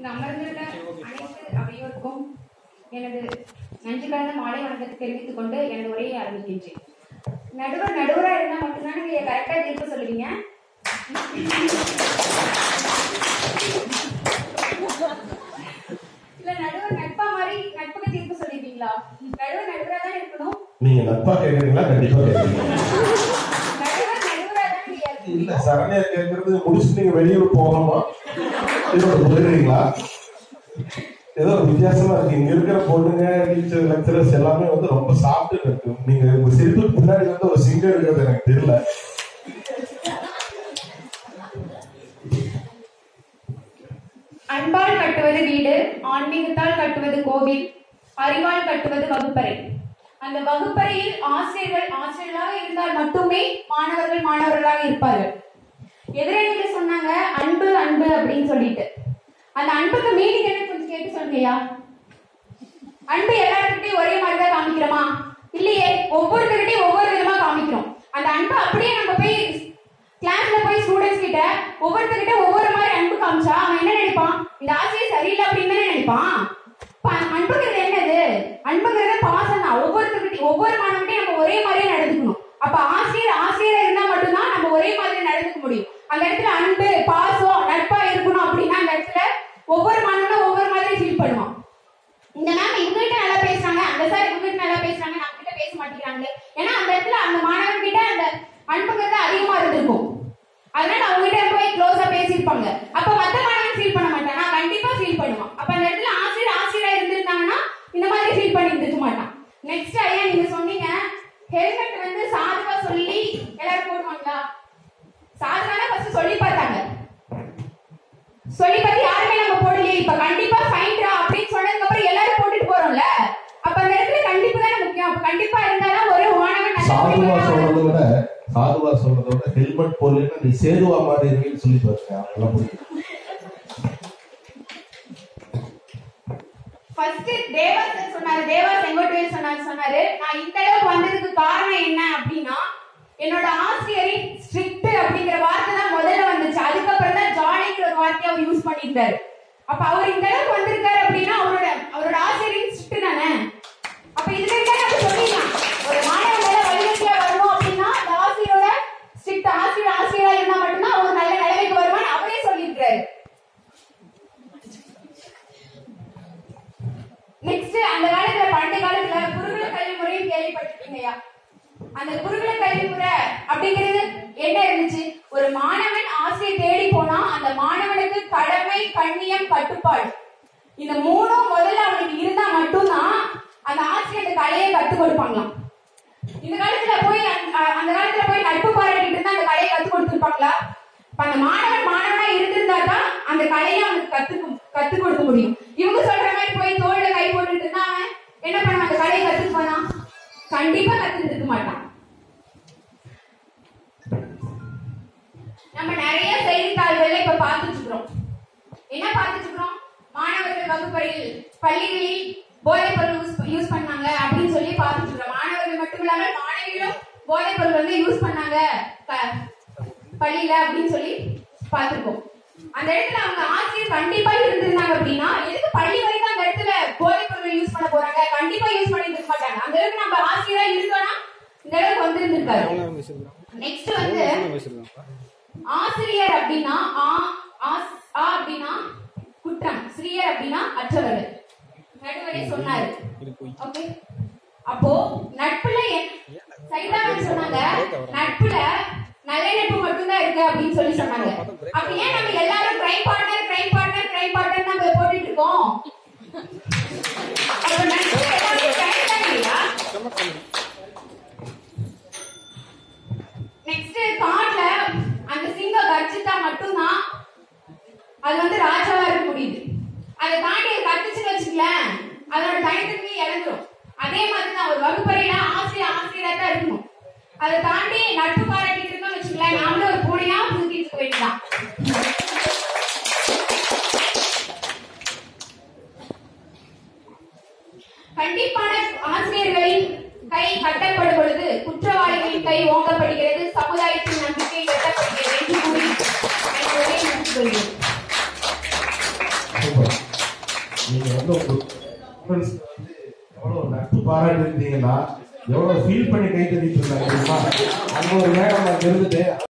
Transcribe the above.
இங்கு அமர்ந்துள்ள அனைத்து அவையோருக்கும் எனது நன்றி கலந்த மாலை வணக்கத்தை தெரிவித்துக் கொண்டு எனது உரையை ஆரம்பிக்கின்றேன் நடுவர் நடுவரா இருந்தா மட்டும்தான் நீங்க கரெக்டா தீர்ப்பு சொல்லுவீங்க இல்ல நடுவர் நட்பா மாதிரி நட்புக்கு தீர்ப்பு சொல்லிருக்கீங்களா நடுவர் நடுவரா தான் இருக்கணும் நீங்க நட்பா கேக்குறீங்களா கண்டிப்பா கேக்குறீங்க நடுவர் நடுவரா தான் நீங்க இருக்கணும். இல்ல சரணியா கேக்குறது முடிச்சுட்டு நீங்க வெளியூர் போகணுமா இதோட போயிடுறீங்களா ஏதோ ஒரு வித்தியாசமா இருக்கு இங்க இருக்கிற பொண்ணுங்க டீச்சர் லெக்சரர்ஸ் எல்லாமே வந்து ரொம்ப சாப்பிட்டு இருக்கு நீங்க உங்க சிரிப்புக்கு பின்னாடி வந்து ஒரு சிங்கர் இருக்கிறது எனக்கு தெரியல அன்பால் கட்டுவது வீடு ஆன்மீகத்தால் கட்டுவது கோவில் அறிவால் கட்டுவது வகுப்பறை அந்த வகுப்பறையில் ஆசிரியர்கள் ஆசிரியர்களாக இருந்தால் மட்டுமே மாணவர்கள் மாணவர்களாக இருப்பார்கள் எதிரணியில சொன்னாங்க அன்பு அன்பு அப்படின்னு சொல்லிட்டு அந்த அன்புக்கு மீனிங் என்ன கொஞ்சம் கேட்டு சொல்லுங்கய்யா அன்பு எல்லாருக்கிட்டையும் ஒரே மாதிரி தான் காமிக்கிறோமா இல்லையே ஒவ்வொருத்தருக்கிட்டையும் ஒவ்வொரு விதமா காமிக்கிறோம் அந்த அன்பை அப்படியே நம்ம போய் கிளாஸ்ல போய் ஸ்டூடெண்ட்ஸ் கிட்ட ஒவ்வொருத்தர்கிட்ட ஒவ்வொரு மாதிரி அன்பு காமிச்சா அவன் என்ன நினைப்பான் இந்த ஆசிரியர் சரியில்லை அப்படின்னு தானே நினைப்பான் இப்ப அன்புங்கிறது என்னது அன்புங்கிறது பாசம் தான் ஒவ்வொருத்தர்கிட்ட ஒவ்வொரு மாணவர்கிட்டையும் நம்ம ஒரே மாதிரியே நடந்துக்கணும் அப்ப ஆசிரியர் ஆசிரியரா இருந்தா மட்டும்தான் நம்ம ஒரே மாதிரி நடந்துக்க முடியும் அந்த இடத்துல அன்பு பாசம் நட்பா இருக்கணும் அப்படின்னா அந்த இடத்துல ஒவ்வொரு மாணவனும் ஒவ்வொரு மாதிரி ஃபீல் பண்ணுவான் இந்த மேம் இவங்ககிட்ட நல்லா பேசுறாங்க அந்த சார் இவங்ககிட்ட நல்லா பேசுறாங்க நம்ம கிட்ட பேச மாட்டேங்கிறாங்க ஏன்னா அந்த இடத்துல அந்த மாணவன் கிட்ட அந்த அன்புங்கிறது அதிகமா இருந்திருக்கும் அதனால அவங்க கிட்ட போய் க்ளோஸா பேசியிருப்பாங்க அப்ப மத்த மாணவன் ஃபீல் பண்ண மாட்டான் நான் கண்டிப்பா ஃபீல் பண்ணுவான் அப்ப அந்த இடத்துல ஆசிரியர் ஆசிரியரா இருந்திருந்தாங்கன்னா இந்த மாதிரி ஃபீல் பண்ணி இருந்திருக்க மாட்டான் நெக்ஸ்ட் ஐயா நீங்க சொன்னீங்க ஹெல்மெட் வந்து சாதுவா சொல்லி எல்லாரும் போடுவாங்களா சாதுவானா ஃபர்ஸ்ட் சொல்லி பார்த்தாங்க சொல்லி பார்த்து யாருமே நம்ம போடலையே இப்ப கண்டிப்பா ஃபைன்டா அப்படின்னு சொன்னதுக்கு அப்புறம் எல்லாரும் போட்டுட்டு போறோம்ல அப்ப அந்த இடத்துல கண்டிப்பு தானே முக்கியம் அப்ப கண்டிப்பா இருந்தாதான் ஒரு மாணவன் நல்ல சாதுவா முடிவுகளை சொல்றதை விட சாதுவா சொல்றதை விட ஹெல்மெட் போடலன்னா நீ சேதுவா மாட்டேன்னு சொல்லி பாருங்க அவங்கெல்லாம் புரியும் ஃபர்ஸ்ட் தேவா சார் சொன்னாரு தேவா செங்கோட்டையன் சொன்னாரு சொன்னாரு நான் இந்த அளவுக்கு வந்ததுக்கு காரணம் என்ன அப்படின்னா என்னோட ஆசிரியரின் ஸ்ட்ரிக்ட் அப்படிங்கிற வார்த்தை தான் முதல்ல வந்துச்சு அதுக்கப்புறம் தான் ஜாலிங்கிற ஒரு வார்த்தையை அவர் யூஸ் பண்ணியிருந்தாரு அப்ப அவர் இந்த அளவுக்கு வந்திருக்காரு அப்படின்னா அவரோட அவரோட ஆசிரியரின் ஸ்ட்ரிக்ட் தானே அப்ப இதுல இருந்தே நம்ம சொல்லிடலாம் ஒரு மாணவன் மேல வழிகாட்டியா வரணும் அப்படின்னா அந்த ஆசிரியரோட ஸ்ட்ரிக்ட் ஆசிரியர் ஆசிரியரா இருந்தா மட்டும்தான் அவர் நல்ல நிலைமைக்கு வருவான்னு அவரே சொல்லியிருக்காரு நெக்ஸ்ட் அந்த காலத்துல பண்டைய காலத்துல குருகுல கல்வி முறையும் கேள்விப்பட்டிருக்கீங்கய்யா அந்த குருகுல கல்வி முறை அப்படிங்கிறது என்ன இருந்துச்சு ஒரு மாணவன் ஆசிரியர் தேடி போனா அந்த மாணவனுக்கு கடமை கண்ணியம் கட்டுப்பாடு இந்த மூணும் முதல்ல அவனுக்கு இருந்தா மட்டும்தான் அந்த ஆசிரியர் அந்த கலையை கத்துக் கொடுப்பாங்களாம் இந்த காலத்துல போய் அந்த- அந்த காலத்துல போய் நட்பு பாராட்டிட்டு இருந்தா அந்த கலையை கத்துக் கொடுத்துருப்பாங்களா இப்ப அந்த மாணவன் மாணவனா இருந்திருந்தா தான் அந்த கலையை அவனுக்கு கத்துக்க கத்துக் கொடுக்க முடியும் இவங்க சொல்ற மாதிரி போய் தோல்ல கை போட்டுட்டு இருந்தா அவன் என்ன பண்ணுவான் அந்த கலையை கத்துக்குவானா கண்டிப்பா கத்துட்டு மாட்டான் நம்ம நிறைய செய்தித்தாள்கள்ல இப்ப பார்த்துட்டு இருக்கிறோம் என்ன பார்த்துட்டு இருக்கிறோம் மாணவர்கள் வகுப்பறையில் பள்ளிகளில் போதைப் பொருள் யூஸ் யூஸ் பண்ணாங்க அப்படின்னு சொல்லி பார்த்துட்டு இருக்கிறோம் மாணவர்கள் மட்டும் இல்லாம மாணவிகளும் போதைப் பொருள் வந்து யூஸ் பண்ணாங்க ப- பள்ளியில அப்படின்னு சொல்லி பார்த்திருக்கோம் அந்த இடத்துல அவங்க ஆசிரியர் கண்டிப்பா இருந்திருந்தாங்க அப்படின்னா எதுக்கு பள்ளி வரைக்கும் அந்த இடத்துல போதைப் பொருள் யூஸ் பண்ண போறாங்க கண்டிப்பா யூஸ் பண்ணி இருக்க மாட்டாங்க அந்த அளவுக்கு நம்ம ஆசிரியரா இருந்தோம்னா இந்த அளவுக்கு வந்திருந்திருக்காரு நெக்ஸ்ட் வந்து ஆசிரியர் அப்படின்னா ஆ ஆஸ்- ஆ அப்படின்னா குற்றம் சிறியர் அப்படின்னா அற்றவர்கள் நடுவரே சொன்னாரு ஓகே அப்போ நட்புல என்- சைதாமன் சொன்னாங்க நட்புல நல்ல நட்பு மட்டும்தான் இருக்கு அப்படின்னு சொல்லி சொன்னாங்க அப்ப ஏன் நம்ம எல்லாரும் crime partner crime partner crime partner நம்ம போட்டுட்டு இருக்கோம் அப்ப நட்பு எல்லாமே crime தான் இல்லையா நெக்ஸ்ட் காட்ல அந்த சிங்கம் கர்ஜித்தா மட்டும்தான் அது வந்து ராஜாவா இருக்க முடியுது அதை தாண்டி அது கத்துச்சுன்னு வச்சுக்கலேன் அதோட தனித்தன்மை இழந்துரும் அதே மாதிரி தான் ஒரு வகுப்பறையில ஆசிரியர் ஆசிரியரா தான் இருக்கணும் அதை தாண்டி நட்பு பாராட்டிட்டு இருக்கோம்னு வச்சுக்கலேன் நாமளும் ஒரு பூனையா சுத்திட்டு இருக்க வேண்டியதான் கண்டிப்பான ஆசிரியர்களின் கை கட்டப்படும் பொழுது குற்றவாளிகளின் கை ஓங்கப்படுகிறது சமுதாயத்தின் நம்பிக்கை வெட்டப்படுகிறது என்று கூறி என் உரையை முடித்துக் கொள்கிறேன். சூப்பர் நீங்க வந்து உங்க students க்கு வந்து எவ்வளவு நட்பு பாராட்டி இருந்தீங்கன்னா எவ்வளவு ஃபீல் பண்ணி கை தட்டிட்டு இருந்தாங்க தெரியுமா அங்க ஒரு மேடம் அங்க இருந்துட்டு